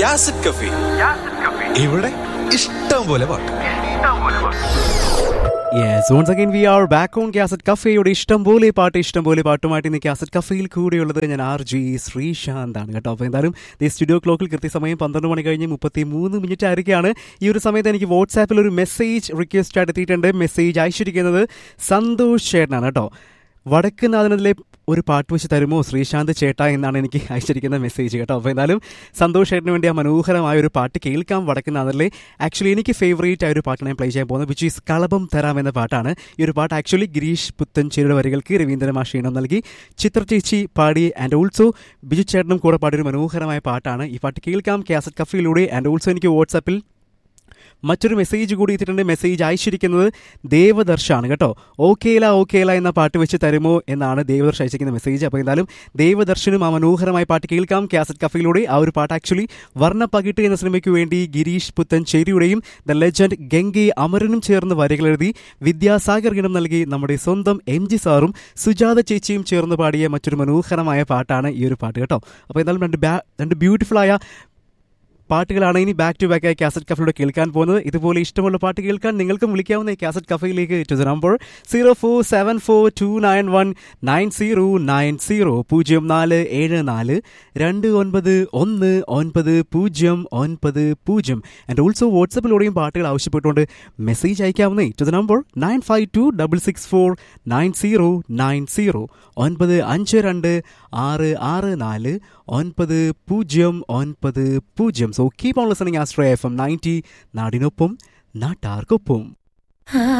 യാസിഡ് കഫി ഇവിടെ ഇഷ്ടം പോലെ പാട്ട് yes once again we are back on cassette കഫേയുടെ ഇഷ്ടം പോലെ പാട്ട് ഇഷ്ടം പോലെ പാട്ടുമായിട്ട് ഇന്ന് കാസറ്റ് കഫേയിൽ കൂടെയുള്ളത് ഞാൻ ആർ ജി ശ്രീശാന്ത് ആണ് കേട്ടോ അപ്പോൾ എന്തായാലും ഈ സ്റ്റുഡിയോ ക്ലോക്കിൽ കൃത്യസമയം പന്ത്രണ്ട് മണി കഴിഞ്ഞ് മുപ്പത്തി മൂന്ന് മിനിറ്റ് ആയിരിക്കുകയാണ് ഈ ഒരു സമയത്ത് എനിക്ക് വാട്സാപ്പിൽ ഒരു മെസ്സേജ് റിക്വസ്റ്റ് ആയിട്ട് എത്തിയിട്ടുണ്ട് മെസ്സേജ് അയച്ചിരിക്കുന്നത് സന്തോഷ് ചേട്ടനാണ് കേട്ടോ വടക്ക് നാഥനത്തിലെ ഒരു പാട്ട് വെച്ച് തരുമോ ശ്രീശാന്ത് ചേട്ട എന്നാണ് എനിക്ക് അയച്ചിരിക്കുന്ന മെസ്സേജ് കേട്ടോ അപ്പോൾ എന്തായാലും സന്തോഷ് ചേട്ടന് വേണ്ടി ആ മനോഹരമായ ഒരു പാട്ട് കേൾക്കാം വടക്ക് നാഥനിലെ ആക്ച്വലി എനിക്ക് ഫേവറേറ്റ് ആയ ഒരു പാട്ടാണ് ഞാൻ പ്ലേ ചെയ്യാൻ പോകുന്നത് വിച്ച് ഈസ് കളഭം തരാം എന്ന പാട്ടാണ് ഈ ഒരു പാട്ട് ആക്ച്വലി ഗിരീഷ് പുത്തൻചേരിയുടെ വരികൾക്ക് രവീന്ദ്രൻ മാഷ് ഈണം നൽകി ചിത്ര ചേച്ചി പാടി ആൻഡ് ഓൾസോ ബിജു ചേട്ടനും കൂടെ പാടിയൊരു മനോഹരമായ പാട്ടാണ് ഈ പാട്ട് കേൾക്കാം കാസറ്റ് കഫയിലൂടെ ആൻഡ് ഓൾസോ എനിക്ക് വാട്സാപ്പിൽ മറ്റൊരു മെസ്സേജ് കൂടി എത്തിയിട്ടുണ്ട് മെസ്സേജ് അയച്ചിരിക്കുന്നത് ദേവദർശാണ് കേട്ടോ ഓക്കേല ഓക്കേല എന്ന പാട്ട് വെച്ച് തരുമോ എന്നാണ് ദേവദർശ അയച്ചിരിക്കുന്ന മെസ്സേജ് അപ്പോൾ എന്തായാലും ദേവദർശനും ആ മനോഹരമായ പാട്ട് കേൾക്കാം കാസറ്റ് കഫയിലൂടെ ആ ഒരു പാട്ട് ആക്ച്വലി വർണ്ണപ്പകിട്ട് എന്ന സിനിമയ്ക്ക് വേണ്ടി ഗിരീഷ് പുത്തൻചേരിയുടെയും ദ ലെജൻഡ് ഗംഗെ അമരനും ചേർന്ന് വരികൾ എഴുതി വിദ്യാസാഗർ ഗീണം നൽകി നമ്മുടെ സ്വന്തം എം ജി സാറും സുജാത ചേച്ചിയും ചേർന്ന് പാടിയ മറ്റൊരു മനോഹരമായ പാട്ടാണ് ഈ ഒരു പാട്ട് കേട്ടോ അപ്പോൾ എന്തായാലും രണ്ട് ബാ രണ്ട് ബ്യൂട്ടിഫുൾ ആയ പാട്ടുകളാണ് ഇനി ബാക്ക് ടു ബാക്ക് ആയി കാസറ്റ് കഫയിലൂടെ കേൾക്കാൻ പോകുന്നത് ഇതുപോലെ ഇഷ്ടമുള്ള പാട്ട് കേൾക്കാൻ നിങ്ങൾക്കും വിളിക്കാവുന്ന ഈ കാസറ്റ് കഫയിലേക്ക് to the number zero four seven four two nine one nine zero nine zero പൂജ്യം നാല് ഏഴ് നാല് രണ്ട് ഒൻപത് ഒന്ന് ഒൻപത് പൂജ്യം ഒൻപത് പൂജ്യം ആൻഡ് ഓൾസോ വാട്സപ്പിലൂടെയും പാട്ടുകൾ ആവശ്യപ്പെട്ടുകൊണ്ട് മെസ്സേജ് അയക്കാവുന്നേ to the number nine five two double six four nine zero nine zero ഒൻപത് അഞ്ച് രണ്ട് ആറ് ആറ് നാല് ഒൻപത് പൂജ്യം ഒൻപത് പൂജ്യം so keep on listening Astra F M ninety നാടിനൊപ്പം നാട്ടാർക്കൊപ്പം